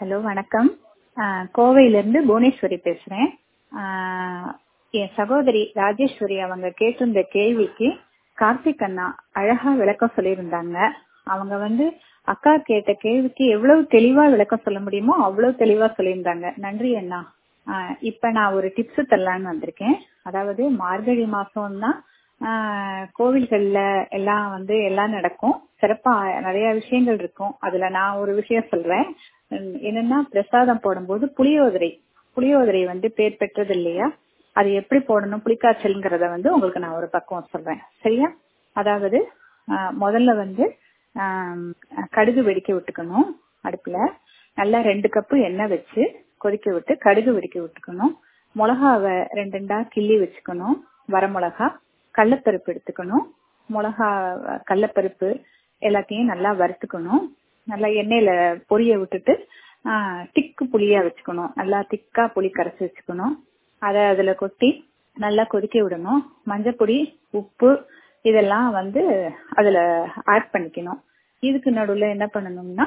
hello வணக்கம் ஆஹ் கோவையிலிருந்து புவனேஸ்வரி பேசுறேன் ஆஹ் என் சகோதரி ராஜேஸ்வரி அவங்க கேட்டிருந்த கேள்விக்கு கார்த்திக் அண்ணா அழகா விளக்கம் சொல்லியிருந்தாங்க அவங்க வந்து அக்கா கேட்ட கேள்விக்கு எவ்வளவு தெளிவா விளக்கம் சொல்ல முடியுமோ அவ்வளவு தெளிவா சொல்லியிருந்தாங்க நன்றி அண்ணா ஆஹ் இப்ப நான் ஒரு டிப்ஸ் தரலான்னு வந்திருக்கேன் அதாவது மார்கழி மாசம்னா ஆஹ் கோவில்கள்ல எல்லாம் வந்து எல்லாம் நடக்கும் சிறப்பா நிறைய விஷயங்கள் இருக்கும் அதுல நான் ஒரு விஷயம் சொல்றேன் உம் என்னன்னா பிரசாதம் போடும்போது புளியோதரை புளியோதரை வந்து பேர் பெற்றது இல்லையா அது எப்படி போடணும் புளிக்காய்ச்சல்ங்கிறத வந்து உங்களுக்கு நான் ஒரு பக்குவம் சொல்றேன் சரியா அதாவது ஆஹ் முதல்ல வந்து ஆஹ் கடுகு வெடிக்க விட்டுக்கணும் அடுப்புல நல்லா ரெண்டு கப்பு எண்ணெய் வச்சு கொதிக்க விட்டு கடுகு வெடிக்க விட்டுக்கணும் மிளகாவை ரெண்டு ரெண்டா கிள்ளி வச்சுக்கணும் வரமிளகா கடலப்பருப்பு எடுத்துக்கணும் மிளகா கடலப்பருப்பு எல்லாத்தையும் நல்லா வறுத்துக்கணும் நல்லா எண்ணெயில பொரிய விட்டுட்டு திக்கு புளியா வச்சுக்கணும் நல்லா திக்கா புளி கரைச்சி வச்சுக்கணும் அதை அதுல கொட்டி நல்லா கொதிக்க விடணும் மஞ்சப்பொடி உப்பு இதெல்லாம் வந்து அதுல ஆட் பண்ணிக்கணும் இதுக்கு நடுவுல என்ன பண்ணணும்னா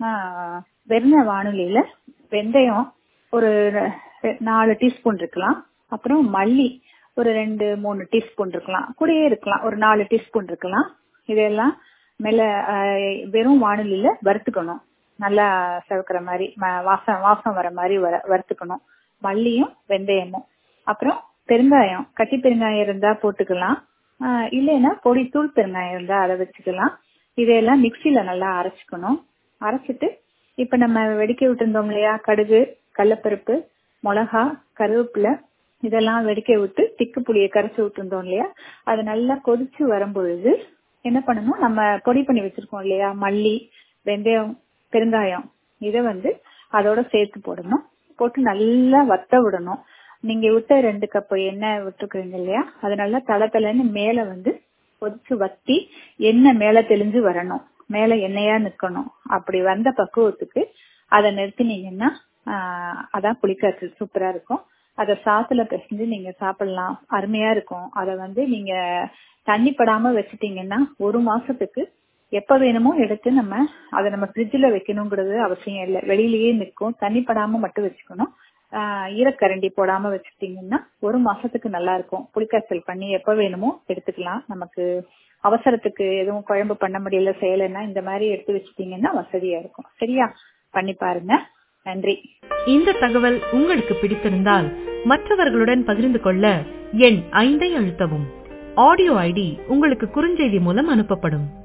வெண்ண வானொலியில வெந்தயம் ஒரு நாலு டீஸ்பூன் இருக்கலாம் அப்புறம் மல்லி ஒரு ரெண்டு மூணு டீஸ்பூன் இருக்கலாம் கூடயே இருக்கலாம் ஒரு நாலு டீஸ்பூன் இருக்கலாம் இதெல்லாம் மேல வெறும் வானொலியில வறுத்துக்கணும் நல்லா செவக்கிற மாதிரி வாசம் வாசம் வர மாதிரி வர வறுத்துக்கணும் மல்லியும் வெந்தயமும் அப்புறம் பெருங்காயம் கட்டி பெருங்காயம் இருந்தா போட்டுக்கலாம் இல்லைன்னா பொடி தூள் பெருங்காயம் இருந்தா அதை வச்சுக்கலாம் இதையெல்லாம் மிக்சியில நல்லா அரைச்சிக்கணும் அரைச்சிட்டு இப்ப நம்ம வெடிக்க விட்டுருந்தோம் இல்லையா கடுகு கடலப்பருப்பு மிளகா கருவேப்பிலை இதெல்லாம் வெடிக்க விட்டு திக்கு புளியை கரைச்சி விட்டுருந்தோம் இல்லையா அது நல்லா கொதிச்சு வரும்பொழுது என்ன பண்ணணும் நம்ம பொடி பண்ணி வச்சிருக்கோம் இல்லையா மல்லி வெந்தயம் பெருங்காயம் இதை வந்து அதோட சேர்த்து போடணும் போட்டு நல்லா வத்த விடணும் நீங்க விட்ட ரெண்டு கப் எண்ணெய் விட்டுருக்கீங்க இல்லையா அது நல்லா தலை தலைன்னு மேல வந்து கொதிச்சு வத்தி எண்ணெய் மேல தெளிஞ்சு வரணும் மேல எண்ணெயா நிக்கணும் அப்படி வந்த பக்குவத்துக்கு அதை நிறுத்தினீங்கன்னா அதான் புளிக்காய்ச்சல் சூப்பரா இருக்கும் அதை சாத்துல பிசைஞ்சு நீங்க சாப்பிடலாம் அருமையா இருக்கும் அதை வந்து நீங்க தண்ணி படாம வச்சுட்டீங்கன்னா ஒரு மாசத்துக்கு எப்ப வேணுமோ எடுத்து நம்ம அதை நம்ம ஃப்ரிட்ஜில் வைக்கணுங்கிறது அவசியம் இல்லை வெளியிலேயே நிற்கும் தண்ணி படாம மட்டும் வச்சுக்கணும் ஈரக்கரண்டி போடாம வச்சுட்டீங்கன்னா ஒரு மாசத்துக்கு நல்லா இருக்கும் புளிக்காய்ச்சல் பண்ணி எப்ப வேணுமோ எடுத்துக்கலாம் நமக்கு அவசரத்துக்கு எதுவும் குழம்பு பண்ண முடியல செய்யலைன்னா இந்த மாதிரி எடுத்து வச்சுட்டீங்கன்னா வசதியா இருக்கும் சரியா பண்ணி பாருங்க நன்றி இந்த தகவல் உங்களுக்கு பிடித்திருந்தால் மற்றவர்களுடன் பகிர்ந்து கொள்ள எண் ஐந்தை அழுத்தவும் ஆடியோ ஐடி உங்களுக்கு குறுஞ்செய்தி மூலம் அனுப்பப்படும்